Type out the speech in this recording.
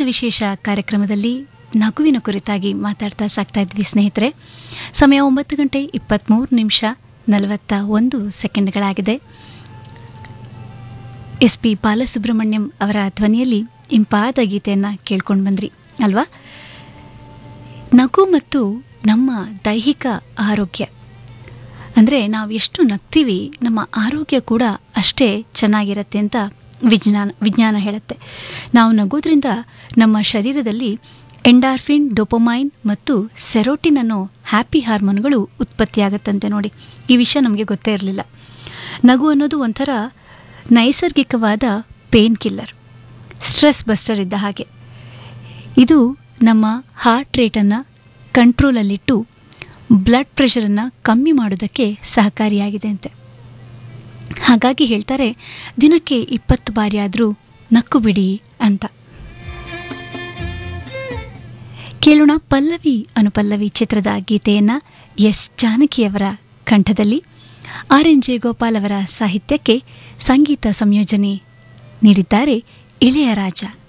ವಿಶೇಷ ಕಾರ್ಯಕ್ರಮದಲ್ಲಿ ನಗುವಿನ ಕುರಿತಾಗಿ ಮಾತಾಡ್ತಾ ಸಾಕ್ತಾ ಇದ್ವಿ ಸ್ನೇಹಿತರೆ ಸಮಯ ಒಂಬತ್ತು ಗಂಟೆ ಇಪ್ಪತ್ತ್ಮೂರು ನಿಮಿಷ ನಲವತ್ತ ಒಂದು ಸೆಕೆಂಡ್ಗಳಾಗಿದೆ ಎಸ್ ಪಿ ಬಾಲಸುಬ್ರಹ್ಮಣ್ಯಂ ಅವರ ಧ್ವನಿಯಲ್ಲಿ ಇಂಪಾದ ಗೀತೆಯನ್ನು ಕೇಳ್ಕೊಂಡು ಬಂದ್ರಿ ಅಲ್ವಾ ನಗು ಮತ್ತು ನಮ್ಮ ದೈಹಿಕ ಆರೋಗ್ಯ ಅಂದರೆ ನಾವು ಎಷ್ಟು ನಗ್ತೀವಿ ನಮ್ಮ ಆರೋಗ್ಯ ಕೂಡ ಅಷ್ಟೇ ಚೆನ್ನಾಗಿರುತ್ತೆ ಅಂತ ವಿಜ್ಞಾನ ವಿಜ್ಞಾನ ಹೇಳುತ್ತೆ ನಾವು ನಗೋದ್ರಿಂದ ನಮ್ಮ ಶರೀರದಲ್ಲಿ ಎಂಡಾರ್ಫಿನ್ ಡೊಪೊಮೈನ್ ಮತ್ತು ಸೆರೋಟಿನ್ ಅನ್ನೋ ಹ್ಯಾಪಿ ಹಾರ್ಮೋನ್ಗಳು ಉತ್ಪತ್ತಿಯಾಗತ್ತಂತೆ ನೋಡಿ ಈ ವಿಷಯ ನಮಗೆ ಗೊತ್ತೇ ಇರಲಿಲ್ಲ ನಗು ಅನ್ನೋದು ಒಂಥರ ನೈಸರ್ಗಿಕವಾದ ಪೇನ್ ಕಿಲ್ಲರ್ ಸ್ಟ್ರೆಸ್ ಬಸ್ಟರ್ ಇದ್ದ ಹಾಗೆ ಇದು ನಮ್ಮ ಹಾರ್ಟ್ ರೇಟನ್ನು ಕಂಟ್ರೋಲಲ್ಲಿಟ್ಟು ಬ್ಲಡ್ ಪ್ರೆಷರನ್ನು ಕಮ್ಮಿ ಮಾಡೋದಕ್ಕೆ ಸಹಕಾರಿಯಾಗಿದೆ ಅಂತೆ ಹಾಗಾಗಿ ಹೇಳ್ತಾರೆ ದಿನಕ್ಕೆ ಇಪ್ಪತ್ತು ಬಾರಿ ಆದರೂ ನಕ್ಕು ಬಿಡಿ ಅಂತ ಕೇಳೋಣ ಪಲ್ಲವಿ ಅನುಪಲ್ಲವಿ ಚಿತ್ರದ ಗೀತೆಯನ್ನು ಎಸ್ ಜಾನಕಿಯವರ ಕಂಠದಲ್ಲಿ ಆರ್ ಎನ್ ಜಯಗೋಪಾಲ್ ಅವರ ಸಾಹಿತ್ಯಕ್ಕೆ ಸಂಗೀತ ಸಂಯೋಜನೆ ನೀಡಿದ್ದಾರೆ ಇಳೆಯರಾಜ